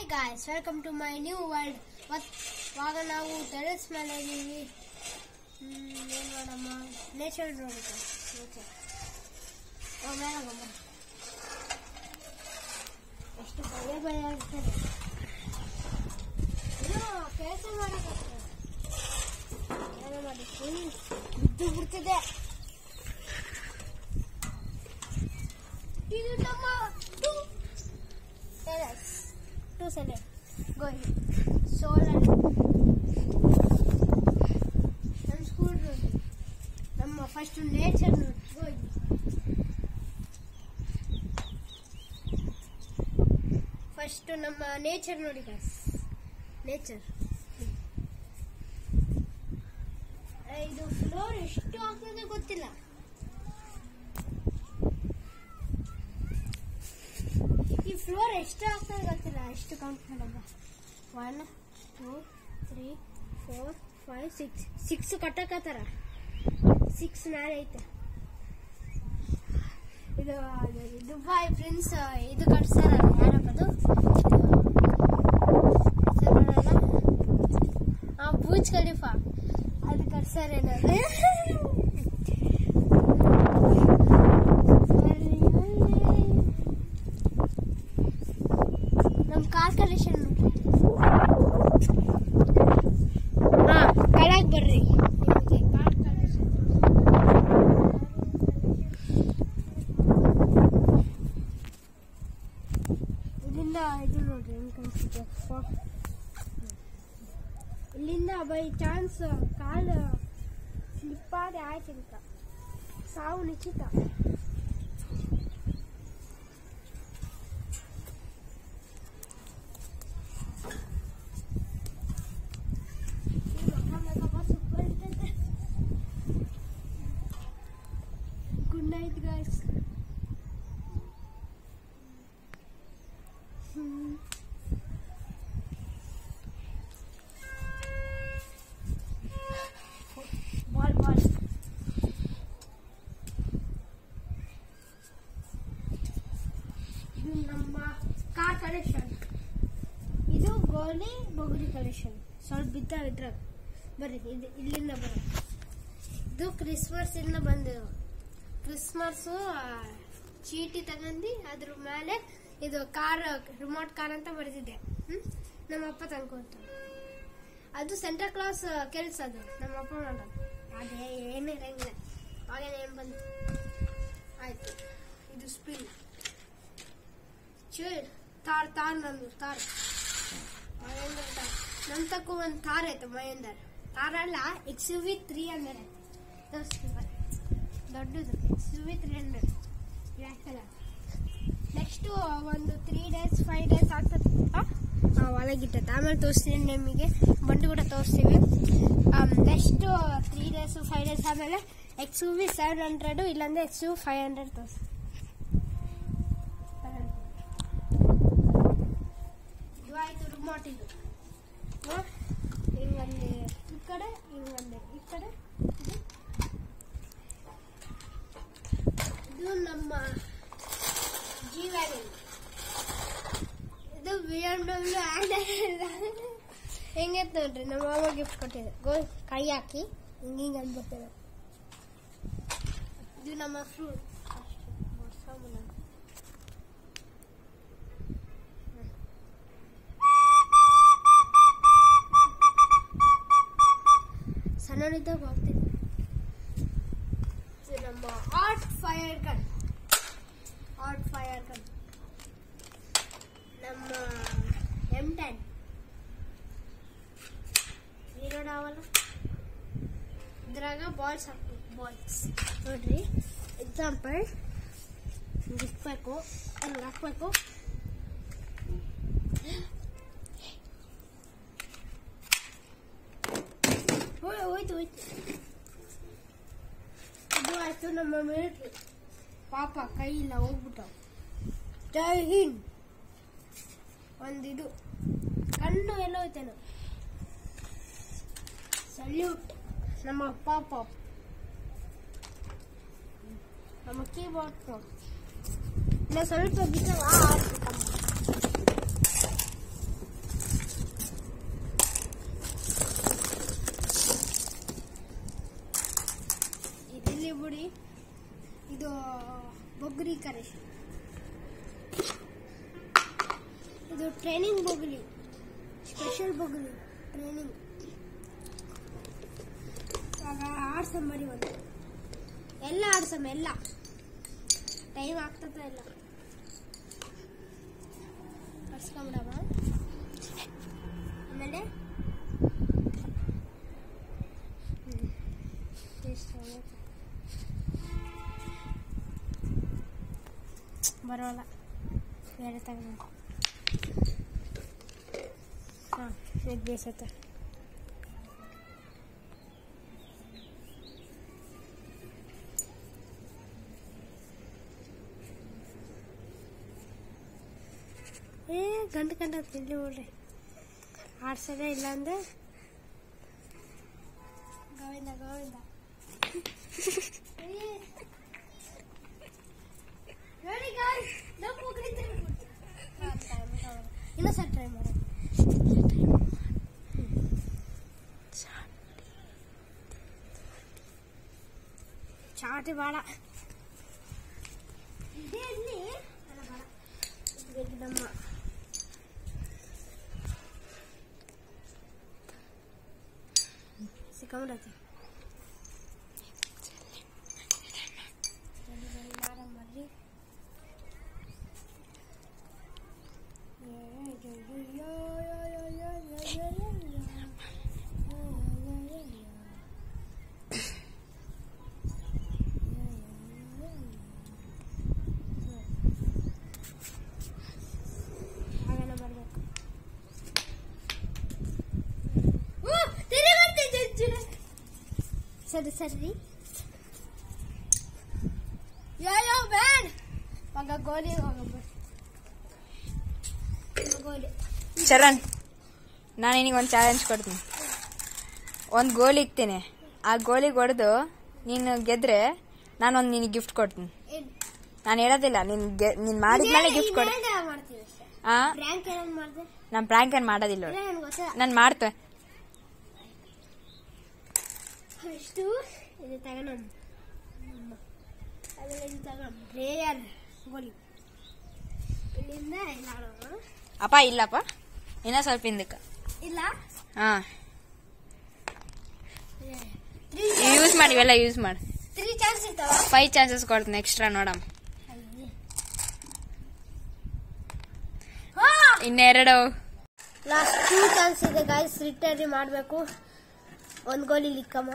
Hi guys welcome to my new world ಇವಾಗ ನಾವು terrace ಮೇಲೆ ಇದ್ದೀವಿ ಏನು ಮಾಡಮ್ಮ ನೇಚರ್ ನೋಡುತ್ತೆ ನೇಚರ್ ಮೇಲೆ ಹೋಗಮ್ಮ ಎಷ್ಟು ಭಯ ಭಯ ಆಗ್ತದೆ ಇದು ಕೆಲಸ ಮಾಡೋಕ್ಕಾಗ್ತದೆ ಏನು ಮಾಡಿ ಫುಲ್ ಬಿದ್ದು ಬಿಡ್ತದೆ ಇದು ನಮ್ಮ terrace two seven going solar ನಮ್ಮ ಸ್ಕೂಲ್ ನೋಡಿ ನಮ್ಮ ಫಸ್ಟ್ ನೇಚರ್ ನೋಡಿ ಗೋಯಿಂಗ್ ಫಸ್ಟ್ ನಮ್ಮ ನೇಚರ್ ನೋಡಿ ಗಾಯ್ಸ್ ನೇಚರ್ ಇದು ಫ್ಲೋರ್ ಎಷ್ಟು ಆಗ್ತದೆ ಗೊತ್ತಿಲ್ಲ ಈ ಫ್ಲೋರ್ ಎಷ್ಟು ಆಗ್ತದೆ ಗೊತ್ತಿಲ್ಲ ಎಷ್ಟು ಕೌಂಟ್ ಮಾಡಲ್ಲ one two three four five six six ಕಟ್ಟಕತ್ತಾರ ಸಿಕ್ಸ್ ಮೇಲೆ ಐತೆ ಇದು ಅದು ದುಬೈ ಪ್ರಿನ್ಸ್ ಇದು ಕಟ್ಸಾರ ಯಾರಪ್ಪದು ಹಾಂ ಬೂಜ್ ಖಲೀಫಾ ಅದು ಕಟ್ಸಾರೆ ನಾನು ನಮ್ಮ ಕಾರ್ ಕಲೆಕ್ಷನ್ ಹಾ ಕೆಳಗೆ ಬರ್ರಿ ನಿಮಗೆ ಕಾರ್ ಕಲೆಕ್ಷನ್ ಇಲ್ಲಿಂದ ಇದು ನೋಡ್ರಿ ಹೆಂಗ್ ಕಾಣಿಸುತ್ತೆ ಫ- ಇಲ್ಲಿಂದ ಬೈ ಚಾನ್ಸ್ ಕಾಲು ಸ್ಲಿಪ್ ಆದ್ರೆ ಆಯ್ತು ಸಾವು ನಿಶ್ಚಿತ Good night, guys. Hmm. Ball, ball. ಇದು ನಮ್ಮ ಕಾರ್ ಕಲೆಕ್ಷನ್ ಇದು ಗೋಲಿ ಬೊಗುರಿ ಕಲೆಕ್ಷನ್ ಸ್ವಲ್ಪ ಬಿದ್ದ ಇದ್ರಾಗ ಬರ್ರಿ ಇದು ಇಲ್ಲಿಂದ ಬರ್ರಿ ಇದು ಕ್ರಿಸ್ಮಸ್ ಇಂದ ಬಂದಿರೋ ಕ್ರಿಸ್ಮಸ್ ಚೀಟಿ ತಗೊಂಡು ಅದ್ರ ಮೇಲೆ ಇದು ಕಾರ್ ರಿಮೋಟ್ ಕಾರ್ ಅಂತ ಬರೆದಿದೆ ಹ್ಮ್ ನಮ್ಮ ಅಪ್ಪ ತಂದ್ಕೊಂತ ಅದು ಸೆಂಟಾ ಕ್ಲಾಸ್ ಕೆಲ್ಸ ಅದು ನಮ್ಮ ಅಪ್ಪ ಮಾಡೋದು ಅದೇ ಏನು ಇರಂಗಿಲ್ಲ ಅವಾಗೇನು ಏನು ಬಂತು ಆಯ್ತು ಇದು ಸ್ಪಿಲ್ ಚೇರ್ ತಾರ್ ತಾರ್ ನಂದು ತಾರ್ ಮಹೇಂದ್ರ ತಾರ್ ನಮ್ ತಕ್ಕ ಒಂದು ತಾರ್ ಐತೆ ಮಹೇಂದರ್ ತಾರ್ ಅಲ್ಲ X U V three hundred ದೊಡ್ಡದು X U V three hundred black colour next ಒಂದು ತ್ರೀ ಡೇಸ್ ಫೈವ್ ಡೇಸ್ ಆಗ್ತದೆ ಒಳಗಿಟ್ಟತ್ತೆ ಆಮೇಲೆ ತೋರಿಸ್ತೀನಿ ನಿಮಗೆ ಬಂಡು ಕೂಡ ತೋರಿಸ್ತೀವಿ next three days five days ಆಮೇಲೆ X U V seven hundred ಇಲ್ಲಾಂದ್ರೆ ಎಕ್ಸ್ ಯು ಫೈವ್ ಹಂಡ್ರೆಡ್ ತೋರಿಸ್ತೀನಿ ಇದು ಆಯ್ತು ರಿಮೋಟ್ ಇದು ಹ? ಹಿಂಗೊಂದು ಈ ಕಡೆ ಹಿಂಗೊಂದು ಈ ಕಡೆ ಇದು. ಇದು ನಮ್ಮ ಜಿ ವ್ಯಾಗನ್ ಇದು ಬಿ ಎಮ್ ಡಬ್ಲ್ಯೂ ಹೆಂಗೆ ನೋಡ್ರಿ ನಮ್ಮ ಮಾಮ ಗಿಫ್ಟ್ ಕೊಟ್ಟಿದೆ ಗೋ ಕೈ ಹಾಕಿ ಹಿಂಗೆ ಹಿಂಗೆ ಅಂದ್ಬಿಟ್ಟಿದೆ ಇದು ನಮ್ಮ ಫ್ರೂಟ್ ಸಣ್ಣನಿದ್ದಾಗ ಹೋಗ್ತೀನಿ ಇದು ನಮ್ಮ art fire gun art fire gun ನಮ್ಮ ಎಮ್ ಟೆನ್ ನೀರೋಡಾವಲ್ಲ ಇದ್ರಾಗ ಬಾಲ್ಸ್ ಹಾಕ್ಬೇಕು ಬಾಲ್ಸ್ ನೋಡ್ರಿ ಎಕ್ಸಾಂಪಲ್ ಇಕ್ಬೇಕು ಅಲ್ಲಿ ಹಾಕ್ಬೇಕು ಹೋಯ್ ಹೋಯ್ತು ಹೋಯ್ತು ಇದು ಆಯ್ತು ನಮ್ಮ ಮಿಲಿಟ್ರಿ ಪಾಪ ಕೈ ಇಲ್ಲ ಹೋಗ್ಬಿಟ್ಟವು ಜೈ ಹಿಂದ್ ಒಂದಿದು ಕಣ್ಣು ಎಲ್ಲ ಹೋಯ್ತೇನು ಸಲ್ಯೂಟ್ ನಮ್ಮ ಪಾಪ ನಮ್ಮ ಕೀಬೋರ್ಡ್ ಇನ್ನ ಸ್ವಲ್ಪ ಬಿಟ್ಟವ ಕರೆಕ್ಷನ್ ಇದು ಟ್ರೈನಿಂಗ್ ಬೊಗಲಿ ಸ್ಪೆಷಲ್ ಬೊಗಲಿ ಟ್ರೈನಿಂಗ್ ಇವಾಗ ಆಡ್ಸಂ ಬರಿ ಒಂದು ಎಲ್ಲ ಆಡ್ಸಂ ಎಲ್ಲ ಟೈಮ್ ಆಗ್ತದ ಇಲ್ಲ ಆಡ್ಸ್ಕೊಂಬಿಡವ ಆಮೇಲೆ ಹ್ಮ್. ಎಷ್ಟು ಆಗುತ್ತೆ? ಬರೋಲ್ಲ ಬೇರೆ ತಗೊಂಡು ಹಾಂ ಇದು ಬೇಸತ್ತೆ ಏ ಗಂಟು ಗಂಟು ತಿಂಡಿ ನೋಡ್ರಿ ಆಡ್ಸೋದೇ ಇಲ್ಲ ಅಂದ್ರೆ ಗೋವಿಂದ ಗೋವಿಂದ ಏ. ನೋಡಿ guys, ನಮ್ಮ ಮಗನಿಗೆ ತಿರ್ಗ್ಬಿಡ್ತು. ಹಾ, try ಮಾಡೋಣ. ಇನ್ನೊಂದ್ಸಲ ಟ್ರೈ ಮಾಡೋಣ ಚಾಟಿ ಬೇಡ ಇದೇ ಇರ್ಲಿ ಅಲ್ಲ ಬೇಡ ಇದು ಬೇಕಿದಮ್ಮ ಸಿಕ್ಕೊಂಬಿಡತ್ತೆ ಬರ್ರಿ ಹಾಗೇನೆ ಬರ್ಬೇಕು ಸರಿ ಸರಿ ಯೋ ಬ್ಯಾನ್ ಮಗ ಗೋಲಿ ಹೋಗಬ್ಬ ಗೋಲಿ ಚರಣ್ ನಾನು ನಿನಗೆ ಒಂದು ಚಾಲೆಂಜ್ ಕೊಡ್ತೀನಿ ಒಂದು ಗೋಲಿ ಇಕ್ತೀನಿ ಆ ಗೋಲಿಗೆ ಹೊಡೆದು ನೀನು ಗೆದ್ರೆ ನಾನೊಂದು ನಿನಗೆ ಗಿಫ್ಟ್ ಕೊಡ್ತೀನಿ ಏನ್ ನಾನು ಹೇಳೋದಿಲ್ಲ ನೀನು ಗೆ ನೀನು ಮಾಡಿದ್ಮೇಲೆ ಗಿಫ್ಟ್ ಕೊಡ್ ಇದೇನೇ ಮಾಡ್ತೀವಿ ಅಷ್ಟೇ ಆ ರ್ಯಾಂಕ್ ಏನೇನು ಮಾಡಿದೆ ನಾನು ಪ್ರ್ಯಾಂಕ್ ಏನು ಮಾಡೋದಿಲ್ಲ ಇಲ್ಲ ನನ್ಗೆ ಗೊತ್ತ ನಾನು ಮಾಡ್ತೆ ಇಷ್ಟು ಇದು ತಗೋಣ ಆಮೇಲೆ ಇದು ತಗೋಣ ಪ್ಲೇಯರ್ ಗೋಲಿ ಇಲ್ಲಿಂದ ಇಲ್ಲ ಆಡೋಣ ಅಪ್ಪ ಇಲ್ಲಪ್ಪ ಇನ್ನೂ ಸ್ವಲ್ಪ ಹಿಂದಕ್ಕೆ ಇಲ್ಲ ಹಾಂ ತ್ರೀ ಯೂಸ್ ಮಾಡಿ ಇವೆಲ್ಲ ಯೂಸ್ ಮಾಡಿ ತ್ರೀ ಚಾನ್ಸ್ ಇರ್ತಾವ ಫೈವ್ ಚಾನ್ಸಸ್ ಕೊಡ್ತೀನಿ ಎಕ್ಸ್ಟ್ರಾ ನೋಡಮ್ಮ ಇನ್ನೆರಡು ಲಾಸ್ಟ್ ಟೂ ಚಾನ್ಸ್ ಇದೆ ಗಾಯ್ಸ್ ರಿಟರ್ನ್ ಮಾಡಬೇಕು ಒಂದು ಗೋಲಿ ಲಿಕ್ಕಮ್ಮ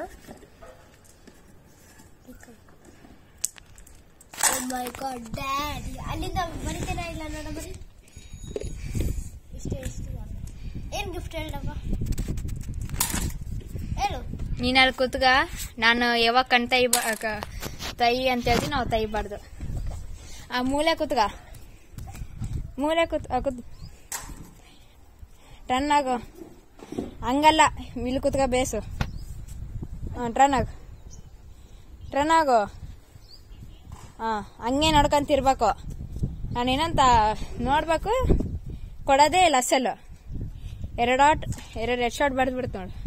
ಮೈ ಗಾಡ್ ಡ್ಯಾಡ್ ಅಲ್ಲಿಂದ ಬರಿತೀರಾ ಇಲ್ಲ ನೋಡ ಬರಿ ಇಷ್ಟೇ ಇಷ್ಟು ಏನು ಗಿಫ್ಟ್ ಹೇಳಪ್ಪ ಹೇಳು ನೀನು ಅಲ್ಲಿ ಕೂತ್ಗ ನಾನು ಯಾವಾಗ ಕಣ್ ತೈ ಬ- ಕ- ತೈ ಅಂತ ಹೇಳ್ತೀನಿ ನಾವು ತೈಬಾರ್ದು ಆ ಮೂಲೆ ಕೂತ್ಗ ಮೂಲೆ ಕೂತ್ ಆ, ಕೂತ್ ಟರ್ನ್ ಆಗು ಹಂಗಲ್ಲ ಇಲ್ಲಿ ಕೂತ್ಗ ಬೇಸು ಹಾಂ ಟ್ರನ್ ಆಗು ಟ್ರನ್ ಆಗು ಹಾಂ ಹಂಗೆ ನೋಡ್ಕೊಂತಿರ್ಬೇಕು ನಾನೇನಂತ ನೋಡ್ಬೇಕು ಕೊಡೋದೇ ಇಲ್ಲ ಅಸಲು ಎರಡು ಆಟ್ ಎರಡು ಎರಡು ಶಾಟ್ ಬಡ್ದು ಬಿಡ್ತು ನೋಡು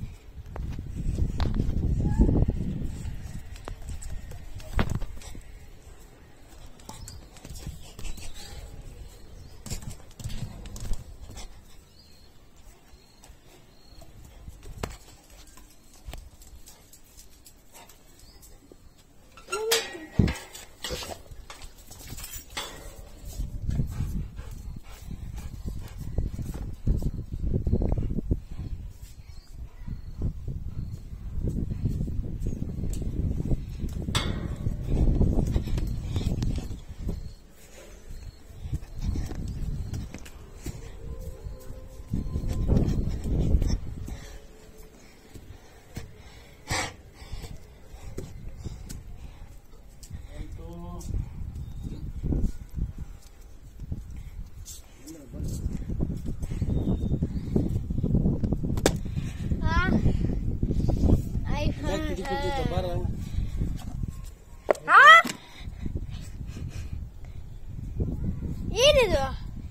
ಏನಿದು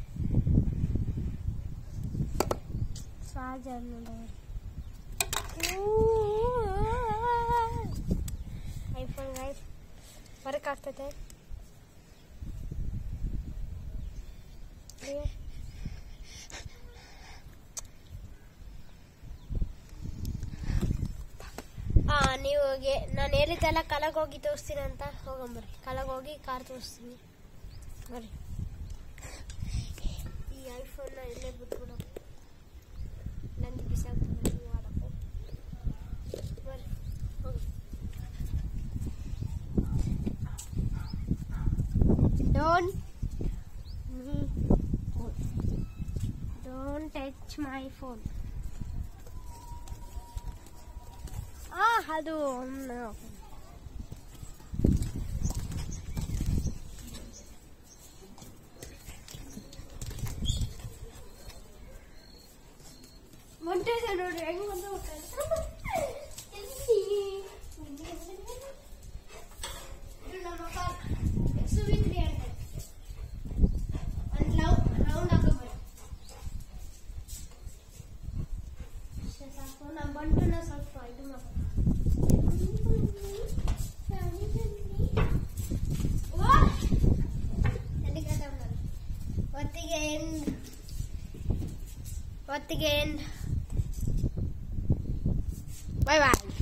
ಸಾಜರ್ ಐಫೋನ್ ಗೈಸ್ ವರ್ಕ್ ಆಗ್ತದೆ ಆ ನೀವು ನಾನು ಹೇಳಿದ್ದೆಲ್ಲ ಕಲಗ್ ಹೋಗಿ ತೋರಿಸ್ತೀನಿ ಅಂತ ಹೋಗಂಬರ್ರಿ ಕಲಗ್ ಹೋಗಿ ಕಾರ್ ತೋರಿಸ್ತೀನಿ ಬರ್ರಿ ಈ ಐಫೋನ್ನ ಇಲ್ಲೇ ಬಿಟ್ಬಿಡು ನಂದು ಬಿಸಾಕ್ತೀನಿ ನೀವು ಆಡಕ್ಕೆ ಬರ್ರಿ ಹೋಗಿ don't don't touch my phone ಆ ಅದು no. ಹೊಂಟಿದೆ ನೋಡ್ರಿ ಹೆಂಗ್ ಬಂದು ಇದು ನಮ್ಮ ಕಾರ್ SUV 300. ಒಂದ್ ಲವ್ ರೌಂಡ್ ಹಾಕೋಬಾರ ಸಾಕು ನಮ್ಮ ಬಂಟುನ ಸ್ವಲ್ಪ ಇದು ಮಾಡ್ಕೊ ಒತ್ತಿಗೆ ಎಂಡ್ ಒತ್ತಿಗೆ ಎಂಡ್ ಬಾಯ್ ಬಾಯ್